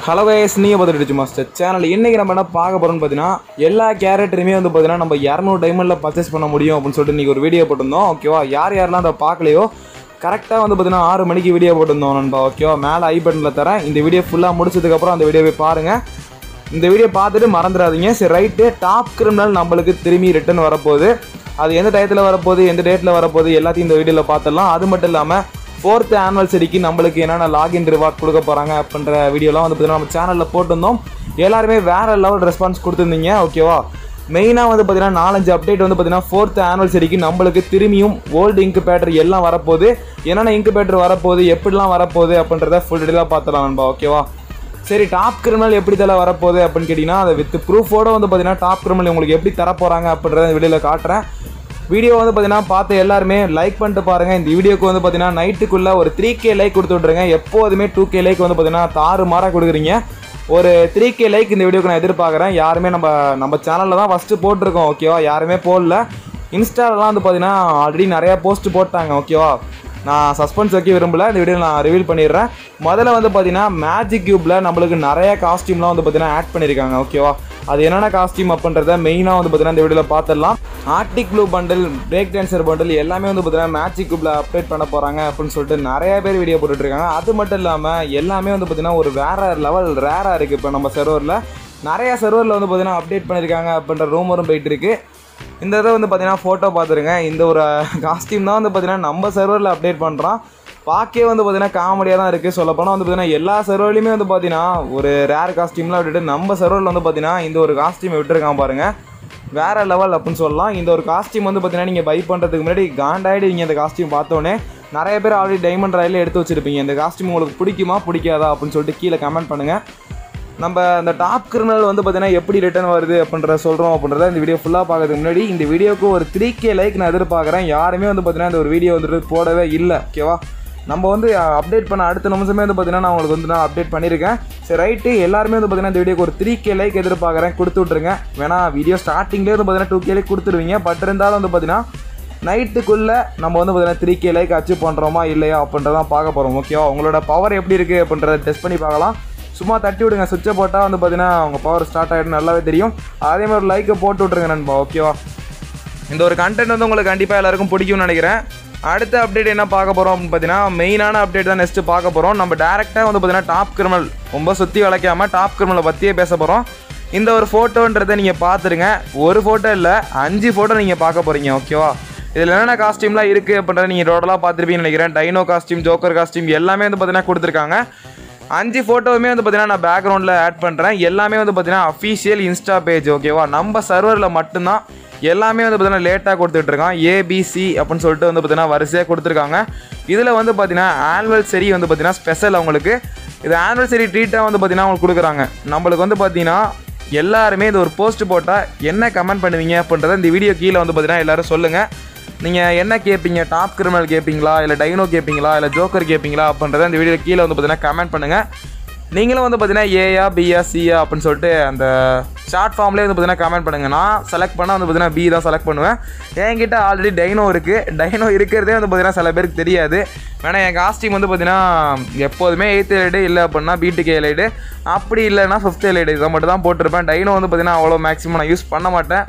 hello வயஸ் நீங்கள் பார்த்துட்டு master channel இன்றைக்கி நம்ம என்ன பார்க்க போகிறோம்னு பார்த்தீங்கன்னா எல்லா கேரக்டருமே வந்து பார்த்தீங்கன்னா நம்ம இரநூறு டைமண்டில் பர்ச்சேஸ் பண்ண முடியும் அப்படின்னு சொல்லிட்டு இன்றைக்கி ஒரு வீடியோ போட்டிருந்தோம் ஓகேவா யார் யாரெல்லாம் அதை பார்க்கலையோ கரெக்டாக வந்து பார்த்தீங்கன்னா ஆறு மணிக்கு வீடியோ போட்டிருந்தோம் நண்பா ஓகேவா மேலே ஐ பட்டனில் தரேன் இந்த வீடியோ ஃபுல்லாக முடிச்சதுக்கப்புறம் அந்த வீடியோவை பாருங்கள் இந்த வீடியோ பார்த்துட்டு மறந்துடாதீங்க சரி ரைட்டு டாப் கிரிமினல் நம்மளுக்கு திரும்பி ரிட்டர்ன் வரப்போகுது அது எந்த டயத்தில் வரப்போகுது எந்த டேட்டில் வரப்போகுது எல்லாத்தையும் இந்த வீடியோவில் பார்த்துடலாம் அது மட்டும் இல்லாமல் ஃபோர்த் ஆனிவர்சரிக்கு நம்மளுக்கு என்னென்ன லாகின் ரிவார்ட் கொடுக்க போகிறாங்க அப்படின்ற வீடியோலாம் வந்து பார்த்தீங்கன்னா நம்ம சேனலில் போட்டிருந்தோம் எல்லாருமே வேறு லெவல் ரெஸ்பான்ஸ் கொடுத்துருந்தீங்க ஓகேவா மெயினாக வந்து பார்த்தீங்கன்னா நாலஞ்சு அப்டேட் வந்து பார்த்தீங்கன்னா ஃபோர்த் ஆனிவர்சரிக்கு நம்மளுக்கு திரும்பியும் ஓல்டு இங்கு பேட்டர் எல்லாம் வரப்போகுது என்னென்ன இங்கு பேட்டர் வரப்போகுது எப்படிலாம் வரப்போகுது அப்படின்றத ஃபுல் டீலாக பார்த்துலாம் நண்பா ஓகேவா சரி டாப் கிரிமினல் எப்படி தலை வரப்போகுது அப்படின்னு கேட்டிங்கன்னா அதை வித் ப்ரூஃபோட வந்து பார்த்தீங்கன்னா டாப் கிரிமினல் உங்களுக்கு எப்படி தரப்போகிறாங்க அப்படின்றத வீடியோவில் காட்டுறேன் வீடியோ வந்து பார்த்தீங்கன்னா பார்த்து எல்லாருமே லைக் பண்ணிட்டு பாருங்கள் இந்த வீடியோக்கு வந்து பார்த்தீங்கன்னா நைட்டுக்குள்ளே ஒரு த்ரீ கே லைக் கொடுத்து விட்ருங்க எப்போதுமே டூ கே லைக் வந்து பார்த்தீங்கன்னா தாறு மாறாக கொடுக்குறீங்க ஒரு த்ரீ கே லைக் இந்த வீடியோக்கு நான் எதிர்பார்க்குறேன் யாருமே நம்ம நம்ம சேனலில் தான் ஃபஸ்ட்டு போட்டிருக்கோம் ஓகேவா யாருமே போடல இன்ஸ்டாலலாம் வந்து பார்த்தீங்கன்னா ஆல்ரெடி நிறையா போஸ்ட் போட்டாங்க ஓகேவா நான் சஸ்பென்ஸ் வைக்க விரும்பல இந்த வீடியோ நான் ரிவீல் பண்ணிடுறேன் முதல்ல வந்து பார்த்தீங்கன்னா மேஜிக் கியூப்பில் நம்மளுக்கு நிறைய காஸ்டியூம்லாம் வந்து பார்த்தீங்கன்னா ஆட் பண்ணியிருக்காங்க ஓகேவா அது என்னென்ன காஸ்டியூம் அப்படின்றத மெயினாக வந்து பார்த்தீங்கன்னா இந்த வீடியோவில் பார்த்துடலாம் Arctic blue bundle break dancer bundle எல்லாமே வந்து பார்த்தீங்கன்னா மேஜிக் கியூப்பில் அப்டேட் பண்ண போகிறாங்க அப்படின்னு சொல்லிட்டு நிறைய பேர் வீடியோ போட்டுட்ருக்காங்க அது மட்டும் இல்லாமல் எல்லாமே வந்து பார்த்தீங்கன்னா ஒரு வேற லெவல் ரேராக இருக்குது இப்போ நம்ம சர்வரில் நிறைய சர்வரில் வந்து பார்த்தீங்கன்னா அப்டேட் பண்ணியிருக்காங்க அப்படின்ற ரூமரும் போயிட்டு இருக்கு இந்த இதை வந்து பார்த்தீங்கன்னா ஃபோட்டோ பார்த்துருங்க இந்த ஒரு காஸ்டியூம் தான் வந்து பார்த்தீங்கன்னா நம்ம சர்வரில் அப்டேட் பண்ணுறோம் பார்க்கவே வந்து பார்த்தீங்கன்னா காமெடியாக தான் இருக்குது சொல்லப்போனால் வந்து பார்த்தீங்கன்னா எல்லா சர்வர்லையுமே வந்து பார்த்தீங்கன்னா ஒரு ரேர் காஸ்டியூம்லாம் விட்டுட்டு நம்ம சர்வரில் வந்து பார்த்தீங்கன்னா இந்த ஒரு காஸ்டியூம் விட்டுருக்கான் பாருங்கள் வேறு லெவல் அப்படின்னு சொல்லலாம் இந்த ஒரு காஸ்டியூம் வந்து பார்த்தீங்கன்னா நீங்கள் பை பண்ணுறதுக்கு முன்னாடி காண்டாயிடுவீங்க இந்த காஸ்டியூம் பார்த்தோன்னே நிறைய பேர் ஆல்ரெடி டைமண்ட் ராயில் எடுத்து வச்சுருப்பீங்க இந்த காஸ்டியூம் உங்களுக்கு பிடிக்குமா பிடிக்காதா அப்படின்னு சொல்லிட்டு கீழே கமெண்ட் பண்ணுங்கள் நம்ம இந்த டாப் கிரிமினல் வந்து பார்த்தீங்கன்னா எப்படி ரிட்டர்ன் வருது அப்படின்ற சொல்கிறோம் அப்படின்றத இந்த வீடியோ ஃபுல்லாக பார்க்கறதுக்கு முன்னாடி இந்த வீடியோக்கு ஒரு த்ரீ கே லைக் நான் எதிர்பார்க்குறேன் யாருமே வந்து பார்த்தீங்கன்னா இந்த ஒரு வீடியோ வந்துட்டு போடவே இல்லை ஓகேவா நம்ம வந்து அப்டேட் பண்ண அடுத்த நிமிஷமே வந்து பார்த்தீங்கன்னா நான் உங்களுக்கு வந்து நான் அப்டேட் பண்ணியிருக்கேன் சரி ரைட்டு எல்லாருமே வந்து பார்த்தீங்கன்னா இந்த வீடியோக்கு ஒரு த்ரீ கே லைக் எதிர்பார்க்குறேன் கொடுத்து விட்ருங்க வேணா வீடியோ ஸ்டார்டிங்லேயே வந்து பார்த்தீங்கன்னா டூ கே லைக் கொடுத்துருவீங்க பட் இருந்தாலும் வந்து பார்த்தீங்கன்னா நைட்டுக்குள்ளே நம்ம வந்து பார்த்தீங்கன்னா த்ரீ கே லைக் அச்சீவ் பண்ணுறோமா இல்லையா அப்படின்றதான் பார்க்க போகிறோம் ஓகேவா உங்களோட பவர் எப்படி இருக்குது அப்படின்றத டெஸ்ட் பண்ணி பார்க்கலாம் சும்மா தட்டி விடுங்க சுவிட்சை போட்டால் வந்து பார்த்தீங்கன்னா அவங்க பவர் ஸ்டார்ட் ஆகிடும் நல்லாவே தெரியும் அதே மாதிரி ஒரு லைக்கை போட்டு விட்ருங்க நண்பா ஓகேவா இந்த ஒரு கண்டென்ட் வந்து உங்களுக்கு கண்டிப்பாக எல்லாருக்கும் பிடிக்கும்னு நினைக்கிறேன் அடுத்த அப்டேட் என்ன பார்க்க போகிறோம் அப்படின்னு பார்த்தீங்கன்னா மெயினான அப்டேட் தான் நெக்ஸ்ட்டு பார்க்க போகிறோம் நம்ம டேரெக்டாக வந்து பார்த்தீங்கன்னா டாப் கிரிமினல் ரொம்ப சுற்றி வளைக்காமல் டாப் கிரிமினலை பற்றியே பேச போகிறோம் இந்த ஒரு ஃபோட்டோன்றதை நீங்கள் பார்த்துருங்க ஒரு ஃபோட்டோ இல்லை அஞ்சு ஃபோட்டோ நீங்கள் பார்க்க போகிறீங்க ஓகேவா இதில் என்னென்ன காஸ்டியூம்லாம் இருக்குது அப்படின்றத நீங்கள் டோட்டலாக பார்த்துருப்பீங்கன்னு நினைக்கிறேன் டைனோ காஸ்டியூம் ஜோக்கர் காஸ்டியூம் எல்லாமே வந்து பார்த்தீங்கன்னா கொடுத்துருக்காங்க அஞ்சு ஃபோட்டோவுமே வந்து பார்த்தீங்கன்னா நான் பேக்ரவுண்டில் ஆட் பண்ணுறேன் எல்லாமே வந்து பார்த்தீங்கன்னா அஃபீஷியல் இன்ஸ்டா பேஜ் ஓகேவா நம்ம சர்வரில் மட்டும்தான் எல்லாமே வந்து பார்த்தீங்கன்னா லேட்டாக கொடுத்துட்ருக்கான் ஏபிசி அப்படின்னு சொல்லிட்டு வந்து பார்த்தீங்கன்னா வரிசையாக கொடுத்துருக்காங்க இதில் வந்து பார்த்தீங்கன்னா ஆனுவல் சரி வந்து பார்த்தீங்கன்னா ஸ்பெஷல் அவங்களுக்கு இது ஆனுவல் சரி ட்ரீட்டாக வந்து பார்த்தீங்கன்னா அவங்களுக்கு கொடுக்குறாங்க நம்மளுக்கு வந்து பார்த்தீங்கன்னா எல்லாருமே இது ஒரு போஸ்ட் போட்டால் என்ன கமெண்ட் பண்ணுவீங்க அப்படின்றத இந்த வீடியோ கீழே வந்து பார்த்தீங்கன்னா எல்லோரும் சொல்லுங்கள் நீங்கள் என்ன கேட்பீங்க டாப் கிரிமினல் கேட்பீங்களா இல்லை டைனோ கேட்பீங்களா இல்லை ஜோக்கர் கேட்பீங்களா அப்படின்றத இந்த வீடியோ கீழே வந்து பார்த்தீங்கன்னா கமெண்ட் பண்ணுங்கள் நீங்களும் வந்து பார்த்தீங்கன்னா ஏயா பியா சியா அப்படின்னு சொல்லிட்டு அந்த ஷார்ட் ஃபார்ம்லேயே வந்து பார்த்தீங்கன்னா கமெண்ட் பண்ணுங்கள் நான் செலக்ட் பண்ணால் வந்து பார்த்தீங்கன்னா பி தான் செலக்ட் பண்ணுவேன் என்கிட்ட ஆல்ரெடி டைனோ இருக்குது டைனோ இருக்கிறதே வந்து பார்த்தீங்கன்னா சில பேருக்கு தெரியாது வேணா என் காஸ்டியூம் வந்து பார்த்தீங்கன்னா எப்போதுமே எயித்து எலைடு இல்லை அப்படின்னா பிடிகே எலைடு அப்படி இல்லைன்னா ஃபிஃப்த் எலைடு இதை மட்டும் தான் போட்டிருப்பேன் டைனோ வந்து பார்த்தீங்கன்னா அவ்வளோ மேக்ஸிமம் நான் யூஸ் பண்ண மாட்டேன்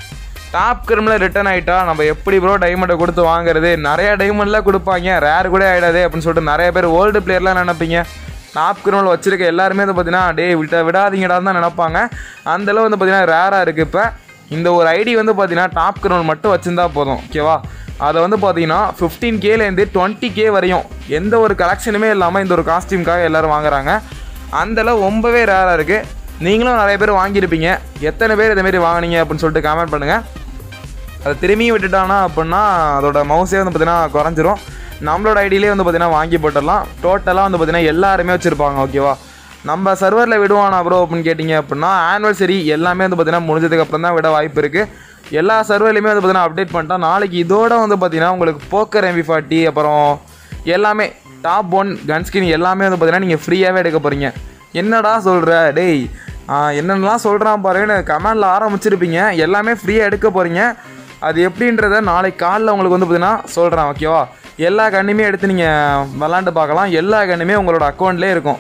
டாப் கிரிமில் ரிட்டர்ன் ஆகிட்டா நம்ம எப்படி ப்ரோ டைமண்டை கொடுத்து வாங்குறது நிறைய டைமண்ட்லாம் கொடுப்பாங்க ரேர் கூட ஆகிடாது அப்படின்னு சொல்லிட்டு நிறைய பேர் ஓல்டு பிளேயர்லாம் நினைப்பீங்க டாப் கிரிமினல் வச்சிருக்க எல்லாருமே வந்து பார்த்தீங்கன்னா டே விட்ட விடாதீங்கடா தான் நினைப்பாங்க அந்தளவு வந்து பார்த்தீங்கன்னா ரேராக இருக்குது இப்போ இந்த ஒரு ஐடி வந்து பார்த்தீங்கன்னா டாப் கிரிமினல் மட்டும் வச்சிருந்தா போதும் ஓகேவா அதை வந்து பார்த்தீங்கன்னா ஃபிஃப்டீன் கேலேருந்து டுவெண்ட்டி கே வரையும் எந்த ஒரு கலெக்ஷனுமே இல்லாமல் இந்த ஒரு காஸ்டியூம்காக எல்லோரும் வாங்குறாங்க அந்தளவு ரொம்பவே ரேராக இருக்குது நீங்களும் நிறைய பேர் வாங்கியிருப்பீங்க எத்தனை பேர் இதேமாரி வாங்கினீங்க அப்படின்னு சொல்லிட்டு கமெண்ட் பண்ணுங்கள் அதை திரும்பியும் விட்டுட்டானா அப்படின்னா அதோட மவுஸே வந்து பார்த்தீங்கன்னா குறைஞ்சிரும் நம்மளோட ஐடியிலே வந்து பார்த்தீங்கன்னா வாங்கி போட்டுடலாம் டோட்டலாக வந்து பார்த்தீங்கன்னா எல்லாருமே வச்சுருப்பாங்க ஓகேவா நம்ம சர்வரில் விடுவானா ப்ரோ அப்படின்னு கேட்டிங்க அப்படின்னா ஆனிவர்சரி எல்லாமே வந்து பார்த்தீங்கன்னா முடிஞ்சதுக்கப்புறம் தான் விட வாய்ப்பு இருக்குது எல்லா சர்வர்லையுமே வந்து பார்த்தீங்கன்னா அப்டேட் பண்ணிட்டா நாளைக்கு இதோட வந்து பார்த்தீங்கன்னா உங்களுக்கு போக்கர் எம்பி ஃபார்ட்டி அப்புறம் எல்லாமே டாப் ஒன் கன்ஸ்கின் எல்லாமே வந்து பார்த்தீங்கன்னா நீங்கள் ஃப்ரீயாகவே எடுக்க போகிறீங்க என்னடா சொல்கிற டேய் என்னென்னலாம் சொல்கிறான் பாருன்னு கமெண்டில் ஆரம்பிச்சிருப்பீங்க எல்லாமே ஃப்ரீயாக எடுக்க போகிறீங்க அது எப்படின்றத நாளைக்கு காலைல உங்களுக்கு வந்து பார்த்தீங்கன்னா சொல்கிறேன் ஓகேவா எல்லா கண்ணுமே எடுத்து நீங்கள் விளாண்டு பார்க்கலாம் எல்லா கண்ணுமே உங்களோட அக்கௌண்ட்லேயே இருக்கும்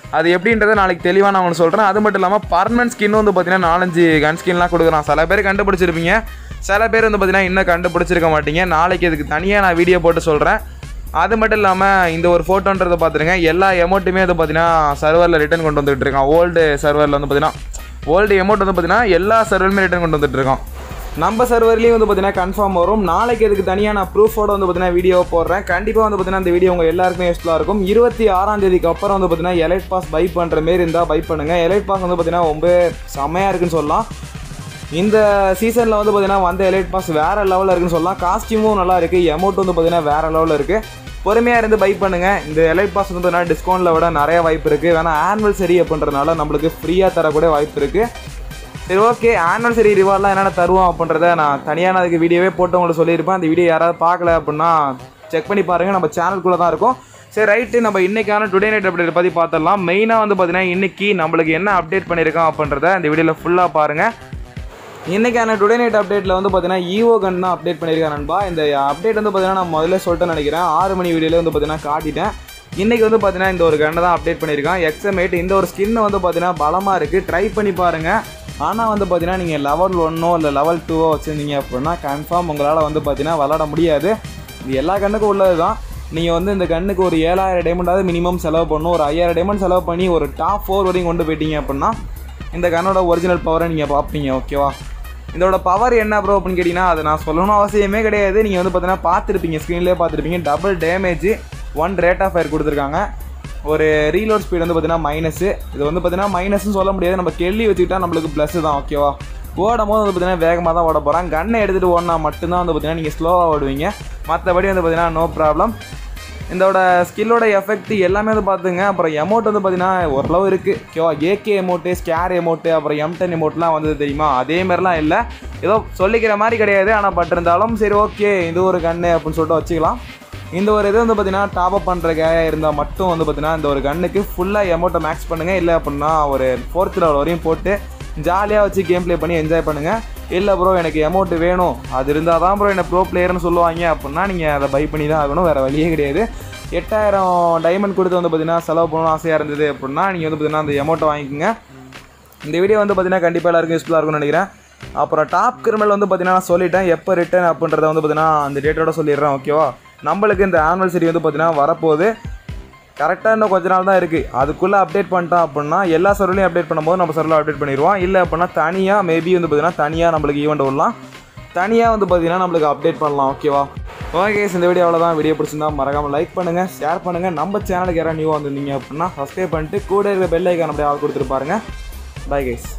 அது எப்படின்றத நாளைக்கு தெளிவாக நான் உங்களுக்கு சொல்கிறேன் அது மட்டும் இல்லாமல் பர்மனன்ட் ஸ்கின் வந்து பார்த்தீங்கன்னா நாலஞ்சு கன் ஸ்கின்லாம் கொடுக்குறான் சில பேர் கண்டுபிடிச்சிருப்பீங்க சில பேர் வந்து பார்த்தீங்கன்னா இன்னும் கண்டுபிடிச்சிருக்க மாட்டீங்க நாளைக்கு இதுக்கு தனியாக நான் வீடியோ போட்டு சொல்கிறேன் அது மட்டும் இல்லாமல் இந்த ஒரு ஃபோட்டோன்றதை பார்த்துருங்க எல்லா எமௌண்ட்டுமே வந்து பார்த்தீங்கன்னா சர்வரில் ரிட்டர்ன் கொண்டு வந்துட்டு இருக்கான் ஓல்டு சர்வரில் வந்து பார்த்தீங்கன்னா ஓல்டு எமௌண்ட் வந்து பார்த்தீங்கன்னா எல்லா சர்வருமே ரிட்டர்ன் கொண்டு வந்துட்டு இருக்கோம் நம்ம சர்வர்லேயும் வந்து பார்த்தீங்கன்னா கன்ஃபார்ம் வரும் நாளைக்கு இதுக்கு தனியாக நான் ப்ரூஃபோட வந்து பார்த்தீங்கன்னா வீடியோ போடுறேன் கண்டிப்பாக வந்து பார்த்தீங்கன்னா இந்த வீடியோ உங்கள் எல்லாருக்குமே யூஸ்ஃபுல்லாக இருக்கும் இருபத்தி ஆறாம் தேதிக்கு அப்புறம் வந்து பார்த்தீங்கன்னா எலைட் பாஸ் பை பண்ணுற மாரி இருந்தால் பை பண்ணுங்கள் எலைட் பாஸ் வந்து பார்த்தீங்கன்னா ரொம்ப செம்மையாக இருக்குன்னு சொல்லலாம் இந்த சீசனில் வந்து பார்த்தீங்கன்னா வந்த எலைட் பாஸ் வேறு லெவலில் இருக்குன்னு சொல்லலாம் காஸ்டியூமும் நல்லா இருக்குது எமௌண்ட் வந்து பார்த்தீங்கன்னா வேறு லெவலில் இருக்குது பொறுமையாக இருந்து பை பண்ணுங்கள் இந்த எலைட் பாஸ் வந்து பார்த்தீங்கன்னா டிஸ்கவுண்ட்டில் விட நிறைய வாய்ப்பு இருக்குது வேணா ஆனுவல் சரி அப்படின்றனால நம்மளுக்கு ஃப்ரீயாக தரக்கூடிய வாய்ப்பு இருக்குது சரி ஓகே ஆனிவர்சரி ரிவார்ட்லாம் என்னென்ன தருவோம் அப்படின்றத நான் தனியான அதுக்கு வீடியோவே போட்டு உங்களுக்கு சொல்லியிருப்பேன் அந்த வீடியோ யாராவது பார்க்கல அப்படின்னா செக் பண்ணி பாருங்கள் நம்ம சேனலுக்குள்ளே தான் இருக்கும் சரி ரைட்டு நம்ம இன்றைக்கான டுடே நைட் அப்டேட் பற்றி பார்த்துடலாம் மெயினாக வந்து பார்த்தீங்கன்னா இன்றைக்கி நம்மளுக்கு என்ன அப்டேட் பண்ணியிருக்கோம் அப்படின்றத இந்த வீடியோவில் ஃபுல்லாக பாருங்கள் இன்றைக்கான டுடே நைட் அப்டேட்டில் வந்து பார்த்தீங்கன்னா ஈவோ கன் தான் அப்டேட் பண்ணியிருக்கேன் நண்பா இந்த அப்டேட் வந்து பார்த்தீங்கன்னா நான் முதல்ல சொல்லிட்டு நினைக்கிறேன் ஆறு மணி வீடியோவில் வந்து பார்த்தீங்கன்னா காட்டிட்டேன் இன்றைக்கி வந்து பார்த்தீங்கன்னா இந்த ஒரு கன்னை தான் அப்டேட் பண்ணியிருக்கான் எக்ஸமேட் இந்த ஒரு ஸ்கின் வந்து பார்த்தீங்கன்னா பலமாக இருக்குது ட்ரை பண்ணி பாருங்கள் ஆனால் வந்து பார்த்தீங்கன்னா நீங்கள் லெவல் ஒன்னோ இல்லை லெவல் டூவோ வச்சுருந்தீங்க அப்படின்னா கன்ஃபார்ம் உங்களால் வந்து பார்த்தீங்கன்னா விளாட முடியாது இது எல்லா கண்ணுக்கும் உள்ளது தான் நீங்கள் வந்து இந்த கண்ணுக்கு ஒரு ஏழாயிரம் டைமண்டாவது மினிமம் செலவு பண்ணணும் ஒரு ஐயாயிரம் டைமண்ட் செலவு பண்ணி ஒரு டாப் ஃபோர் வரையும் கொண்டு போயிட்டீங்க அப்படின்னா இந்த கண்ணோட ஒரிஜினல் பவரை நீங்கள் பார்ப்பீங்க ஓகேவா இதோட பவர் என்ன ப்ரோ அப்படின்னு கேட்டிங்கன்னா அது நான் சொல்லணும் அவசியமே கிடையாது நீங்கள் வந்து பார்த்தீங்கன்னா பார்த்துருப்பீங்க ஸ்க்ரீன்லேயே பார்த்துருப்பீங்க double damage one rate of fire கொடுத்துருக்காங்க ஒரு ரீலோட் ஸ்பீடு வந்து பார்த்தீங்கன்னா மைனஸு இது வந்து பார்த்தீங்கன்னா மைனஸ்னு சொல்ல முடியாது நம்ம கெள்ளி வச்சுக்கிட்டா நம்மளுக்கு ப்ளஸ் தான் ஓகேவா ஓடும் போது வந்து பார்த்தீங்கன்னா வேகமாக தான் ஓட போகிறான் கன்னை எடுத்துகிட்டு ஓடினா மட்டும்தான் வந்து பார்த்தீங்கன்னா நீங்கள் ஸ்லோவாக ஓடுவீங்க மற்றபடி வந்து பார்த்தீங்கன்னா நோ ப்ராப்ளம் இதோட ஸ்கில்லோட எஃபெக்ட் எல்லாமே வந்து பார்த்துங்க அப்புறம் எமௌண்ட் வந்து பார்த்தீங்கன்னா ஓரளவு இருக்குது ஓகேவா ஏகே எமௌண்ட்டு ஸ்கேர் எமௌண்ட்டு அப்புறம் எம் டென் எமௌண்ட்லாம் வந்தது தெரியுமா அதே மாதிரிலாம் இல்லை ஏதோ சொல்லிக்கிற மாதிரி கிடையாது ஆனால் பட் இருந்தாலும் சரி ஓகே இது ஒரு கன்று அப்படின்னு சொல்லிட்டு வச்சுக்கலாம் இந்த ஒரு இது வந்து பார்த்தீங்கன்னா டாப் அப் பண்ணுற கேயா இருந்தால் மட்டும் வந்து பார்த்தீங்கன்னா இந்த ஒரு கன்னுக்கு ஃபுல்லாக எமௌண்ட்டை மேக்ஸ் பண்ணுங்கள் இல்லை அப்படின்னா ஒரு ஃபோர்த் லெவல் வரையும் போட்டு ஜாலியாக வச்சு கேம் ப்ளே பண்ணி என்ஜாய் பண்ணுங்கள் இல்லை ப்ரோ எனக்கு அமௌண்ட் வேணும் அது இருந்தால் தான் ப்ரோ என்ன ப்ரோ பிளேயர்னு சொல்லுவாங்க அப்படின்னா நீங்கள் அதை பை பண்ணி தான் ஆகணும் வேறு வழியே கிடையாது எட்டாயிரம் டைமண்ட் கொடுத்து வந்து பார்த்தீங்கன்னா செலவு பண்ணணும்னு ஆசையாக இருந்தது அப்படின்னா நீங்கள் வந்து பார்த்தீங்கன்னா அந்த அமௌண்ட்டை வாங்கிக்கோங்க இந்த வீடியோ வந்து பார்த்தீங்கன்னா கண்டிப்பாக எல்லாருக்கும் யூஸ்ஃபுல்லாக இருக்கும்னு நினைக்கிறேன் அப்புறம் டாப் கிரிமினல் வந்து பார்த்தீங்கன்னா நான் சொல்லிட்டேன் எப்போ ரிட்டர்ன் அப்படின்றத வந்து பார்த்தீங்கன்னா அந்த டேட்டோட சொல்லிடுறேன் ஓகேவா நம்மளுக்கு இந்த ஆனுவல் சரி வந்து பார்த்தீங்கன்னா வரப்போகுது கரெக்டாக இன்னும் கொஞ்ச நாள் தான் இருக்குது அதுக்குள்ளே அப்டேட் பண்ணிட்டோம் அப்படின்னா எல்லா சர்வர்லையும் அப்டேட் பண்ணும்போது நம்ம சர்வரில் அப்டேட் பண்ணிடுவோம் இல்லை அப்படின்னா தனியாக மேபி வந்து பார்த்தீங்கன்னா தனியாக நம்மளுக்கு ஈவெண்ட் விடலாம் தனியாக வந்து பார்த்தீங்கன்னா நம்மளுக்கு அப்டேட் பண்ணலாம் ஓகேவா ஓகே இந்த வீடியோ அவ்வளோதான் வீடியோ பிடிச்சிருந்தா மறக்காமல் லைக் பண்ணுங்கள் ஷேர் பண்ணுங்கள் நம்ம சேனலுக்கு யாராவது நியூ வந்திருந்தீங்க அப்படின்னா சப்ஸ்கிரைப் பண்ணிட்டு கூட இருக்கிற பெல் ஐக்கான் அப்படியே ஆள் கொடுத்துட்டு பாருங்க பை கைஸ்